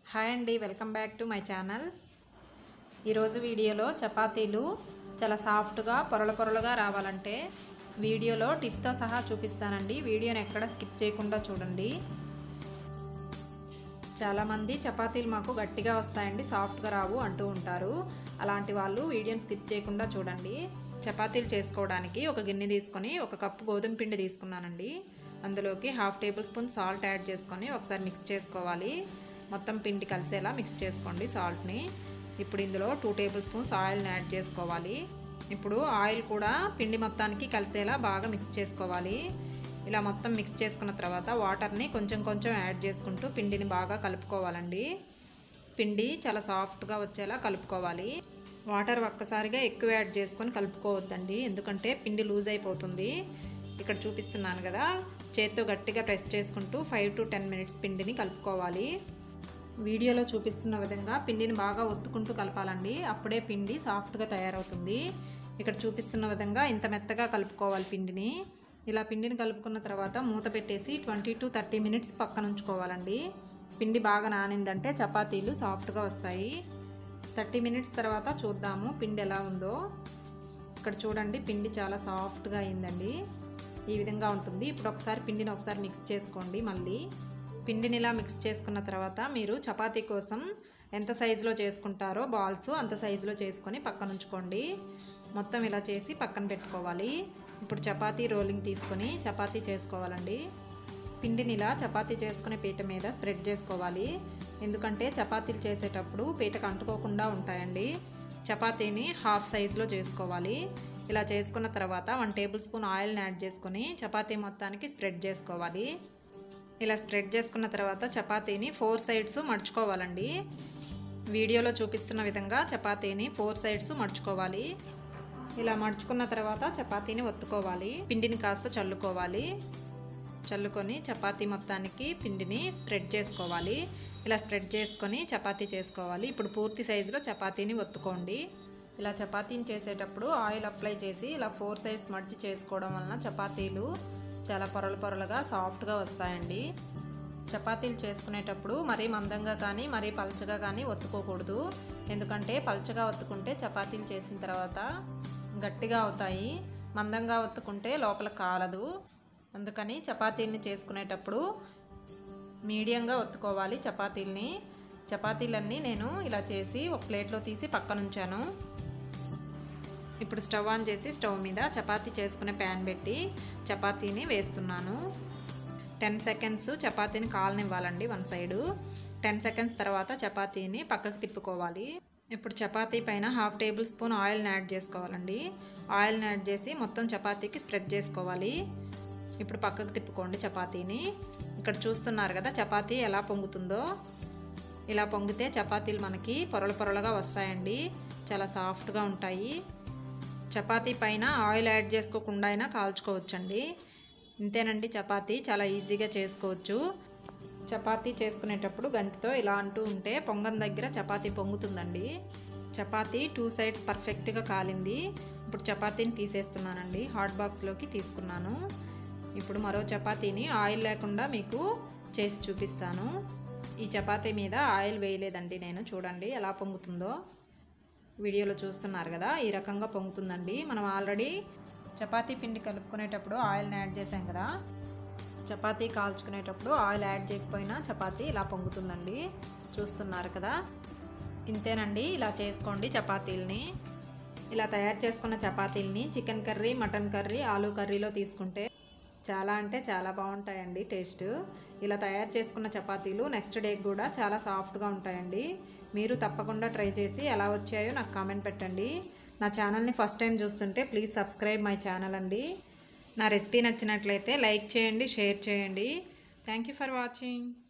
hi అండి welcome back to my channel ఈరోజు వీడియోలో చపాతీలు చాలా సాఫ్ట్గా పొరల పొరలుగా రావాలంటే వీడియోలో టిప్తో సహా చూపిస్తానండి వీడియోని ఎక్కడ స్కిప్ చేయకుండా చూడండి చాలామంది చపాతీలు మాకు గట్టిగా వస్తాయండి సాఫ్ట్గా రావు అంటూ ఉంటారు అలాంటి వాళ్ళు వీడియోని స్కిప్ చేయకుండా చూడండి చపాతీలు చేసుకోవడానికి ఒక గిన్నె తీసుకొని ఒక కప్పు గోధుమ పిండి తీసుకున్నానండి అందులోకి half tablespoon salt add చేసుకొని ఒకసారి మిక్స్ చేసుకోవాలి మొత్తం పిండి కలిసేలా మిక్స్ చేసుకోండి సాల్ట్ని ఇప్పుడు ఇందులో టూ టేబుల్ స్పూన్స్ ఆయిల్ని యాడ్ చేసుకోవాలి ఇప్పుడు ఆయిల్ కూడా పిండి మొత్తానికి కలిసేలా బాగా మిక్స్ చేసుకోవాలి ఇలా మొత్తం మిక్స్ చేసుకున్న తర్వాత వాటర్ని కొంచెం కొంచెం యాడ్ చేసుకుంటూ పిండిని బాగా కలుపుకోవాలండి పిండి చాలా సాఫ్ట్గా వచ్చేలా కలుపుకోవాలి వాటర్ ఒక్కసారిగా ఎక్కువ యాడ్ చేసుకొని కలుపుకోవద్దండి ఎందుకంటే పిండి లూజ్ అయిపోతుంది ఇక్కడ చూపిస్తున్నాను కదా చేత్తో గట్టిగా ప్రెస్ చేసుకుంటూ ఫైవ్ టు టెన్ మినిట్స్ పిండిని కలుపుకోవాలి వీడియోలో చూపిస్తున్న విధంగా పిండిని బాగా ఒత్తుకుంటూ కలపాలండి అప్పుడే పిండి సాఫ్ట్గా తయారవుతుంది ఇక్కడ చూపిస్తున్న విధంగా ఇంత మెత్తగా కలుపుకోవాలి పిండిని ఇలా పిండిని కలుపుకున్న తర్వాత మూత పెట్టేసి ట్వంటీ టు థర్టీ మినిట్స్ పక్కన ఉంచుకోవాలండి పిండి బాగా నానిందంటే చపాతీలు సాఫ్ట్గా వస్తాయి థర్టీ మినిట్స్ తర్వాత చూద్దాము పిండి ఎలా ఉందో ఇక్కడ చూడండి పిండి చాలా సాఫ్ట్గా అయిందండి ఈ విధంగా ఉంటుంది ఇప్పుడు ఒకసారి పిండిని ఒకసారి మిక్స్ చేసుకోండి మళ్ళీ పిండిని ఇలా మిక్స్ చేసుకున్న తర్వాత మీరు చపాతీ కోసం ఎంత సైజులో చేసుకుంటారో బాల్స్ అంత సైజులో చేసుకొని పక్కన ఉంచుకోండి మొత్తం ఇలా చేసి పక్కన పెట్టుకోవాలి ఇప్పుడు చపాతీ రోలింగ్ తీసుకొని చపాతీ చేసుకోవాలండి పిండిని ఇలా చపాతీ చేసుకునే పీట మీద స్ప్రెడ్ చేసుకోవాలి ఎందుకంటే చపాతీలు చేసేటప్పుడు పీటకు అంటుకోకుండా ఉంటాయండి చపాతీని హాఫ్ సైజులో చేసుకోవాలి ఇలా చేసుకున్న తర్వాత వన్ టేబుల్ స్పూన్ ఆయిల్ని యాడ్ చేసుకొని చపాతీ మొత్తానికి స్ప్రెడ్ చేసుకోవాలి ఇలా స్ప్రెడ్ చేసుకున్న తర్వాత చపాతీని ఫోర్ సైడ్స్ మడుచుకోవాలండి వీడియోలో చూపిస్తున్న విధంగా చపాతీని ఫోర్ సైడ్స్ మడుచుకోవాలి ఇలా మడుచుకున్న తర్వాత చపాతీని ఒత్తుకోవాలి పిండిని కాస్త చల్లుకోవాలి చల్లుకొని చపాతీ మొత్తానికి పిండిని స్ప్రెడ్ చేసుకోవాలి ఇలా స్ప్రెడ్ చేసుకొని చపాతీ చేసుకోవాలి ఇప్పుడు పూర్తి సైజులో చపాతీని ఒత్తుకోండి ఇలా చపాతీని చేసేటప్పుడు ఆయిల్ అప్లై చేసి ఇలా ఫోర్ సైడ్స్ మడిచి చేసుకోవడం వలన చపాతీలు చాలా పొరలు పొరలుగా సాఫ్ట్గా వస్తాయండి చపాతీలు చేసుకునేటప్పుడు మరీ మందంగా కానీ మరీ పల్చగా కానీ ఒత్తుకోకూడదు ఎందుకంటే పల్చగా ఒత్తుకుంటే చపాతీలు చేసిన తర్వాత గట్టిగా అవుతాయి మందంగా ఒత్తుకుంటే లోపల కాలదు అందుకని చపాతీలని చేసుకునేటప్పుడు మీడియంగా ఒత్తుకోవాలి చపాతీలని చపాతీలన్నీ నేను ఇలా చేసి ఒక ప్లేట్లో తీసి పక్కన ఉంచాను ఇప్పుడు స్టవ్ ఆన్ చేసి స్టవ్ మీద చపాతీ చేసుకునే ప్యాన్ పెట్టి చపాతీని వేస్తున్నాను టెన్ సెకండ్స్ చపాతీని కాలనివ్వాలండి వన్ సైడు టెన్ సెకండ్స్ తర్వాత చపాతీని పక్కకు తిప్పుకోవాలి ఇప్పుడు చపాతీ పైన హాఫ్ టేబుల్ స్పూన్ ఆయిల్ని యాడ్ చేసుకోవాలండి ఆయిల్ని యాడ్ చేసి మొత్తం చపాతీకి స్ప్రెడ్ చేసుకోవాలి ఇప్పుడు పక్కకు తిప్పుకోండి చపాతీని ఇక్కడ చూస్తున్నారు కదా చపాతీ ఎలా పొంగుతుందో ఇలా పొంగితే చపాతీలు మనకి పొరలు పొరలుగా వస్తాయండి చాలా సాఫ్ట్గా ఉంటాయి చపాతీ పైన ఆయిల్ యాడ్ చేసుకోకుండా అయినా కాల్చుకోవచ్చండి ఇంతేనండి చపాతీ చాలా ఈజీగా చేసుకోవచ్చు చపాతీ చేసుకునేటప్పుడు గంటితో ఇలా అంటూ ఉంటే పొంగం దగ్గర చపాతీ పొంగుతుందండి చపాతీ టూ సైడ్స్ పర్ఫెక్ట్గా కాలింది ఇప్పుడు చపాతీని తీసేస్తున్నానండి హాట్ బాక్స్లోకి తీసుకున్నాను ఇప్పుడు మరో చపాతీని ఆయిల్ లేకుండా మీకు చేసి చూపిస్తాను ఈ చపాతీ మీద ఆయిల్ వేయలేదండి నేను చూడండి ఎలా పొంగుతుందో వీడియోలో చూస్తున్నారు కదా ఈ రకంగా పొంగుతుందండి మనం ఆల్రెడీ చపాతీ పిండి కలుపుకునేటప్పుడు ఆయిల్ని యాడ్ చేసాం కదా చపాతీ కాల్చుకునేటప్పుడు ఆయిల్ యాడ్ చేయకపోయినా చపాతీ ఇలా పొంగుతుందండి చూస్తున్నారు కదా ఇంతేనండి ఇలా చేసుకోండి చపాతీలని ఇలా తయారు చేసుకున్న చపాతీలని chicken curry mutton curry aloo కర్రీలో తీసుకుంటే చాలా అంటే చాలా బాగుంటాయండి టేస్ట్ ఇలా తయారు చేసుకున్న చపాతీలు నెక్స్ట్ డే కూడా చాలా సాఫ్ట్గా ఉంటాయండి మీరు తప్పకుండా ట్రై చేసి ఎలా వచ్చాయో నాకు కామెంట్ పెట్టండి నా ఛానల్ని ఫస్ట్ టైం చూస్తుంటే ప్లీజ్ సబ్స్క్రైబ్ మై ఛానల్ అండి నా రెసిపీ నచ్చినట్లయితే లైక్ చేయండి షేర్ చేయండి థ్యాంక్ యూ ఫర్ వాచింగ్